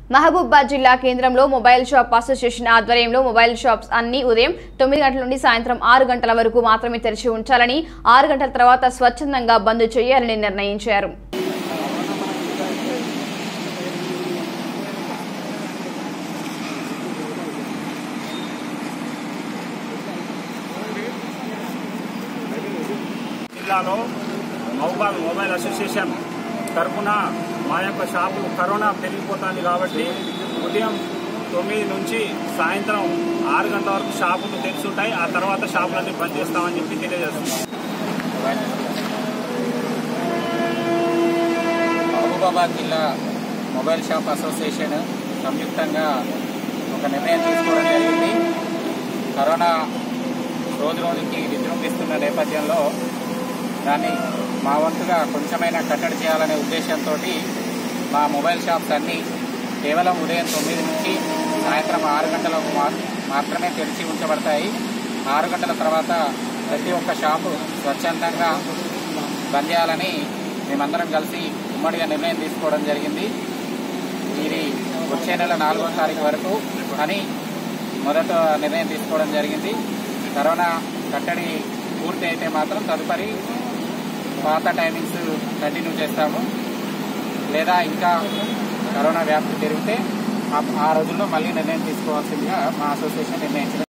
మహబూబాద్ జిల్లా కేంద్రంలో mobile shop association ఆధ్వర్యంలో మొబైల్ షాప్స్ అన్ని ఉదయం తొమ్మిది గంటల నుండి సాయంత్రం ఆరు గంటల వరకు మాత్రమే తెరిచి ఉంచాలని ఆరు గంటల తర్వాత స్వచ్ఛందంగా బంద్ చేయాలని నిర్ణయించారు జిల్లాలో మహబాద్ మొబైల్ అసోసియేషన్ తరఫున మా యొక్క షాపులు కరోనా పెరిగిపోతుంది కాబట్టి ఉదయం తొమ్మిది నుంచి సాయంత్రం ఆరు గంటల వరకు షాపులు తెరిచుంటాయి ఆ తర్వాత షాపులన్నీ బంద్ చేస్తామని చెప్పి తెలియజేస్తున్నాం మహబూబాబాద్ జిల్లా మొబైల్ షాప్ అసోసియేషన్ సంయుక్తంగా ఒక నిర్ణయం తీసుకోవడం జరిగింది కరోనా రోజు రోజుకి విజృంభిస్తున్న నేపథ్యంలో దాన్ని మా వంతుగా కొంచెమైనా కట్టడి చేయాలనే ఉద్దేశంతో మా మొబైల్ షాప్స్ అన్నీ కేవలం ఉదయం తొమ్మిది నుంచి సాయంత్రం ఆరు గంటలకు మా- మాత్రమే తెరిచి ఉంచబడతాయి ఆరు గంటల తర్వాత ప్రతి ఒక్క షాపు స్వచ్ఛందంగా బంద్ చేయాలని మేమందరం కలిసి ఉమ్మడిగా నిర్ణయం తీసుకోవడం జరిగింది ఇది వచ్చే నెల నాలుగో తారీఖు వరకు అని మొదట నిర్ణయం తీసుకోవడం జరిగింది కరోనా కట్టడి పూర్తి అయితే మాత్రం తదుపరి పాత టైమింగ్స్ కంటిన్యూ చేస్తాము లేదా ఇంకా కరోనా వ్యాప్తి పెరిగితే ఆ- ఆ రోజుల్లో మళ్ళీ నిర్ణయం తీసుకోవాల్సిందిగా మా అసోసియేషన్ నిర్ణయించడం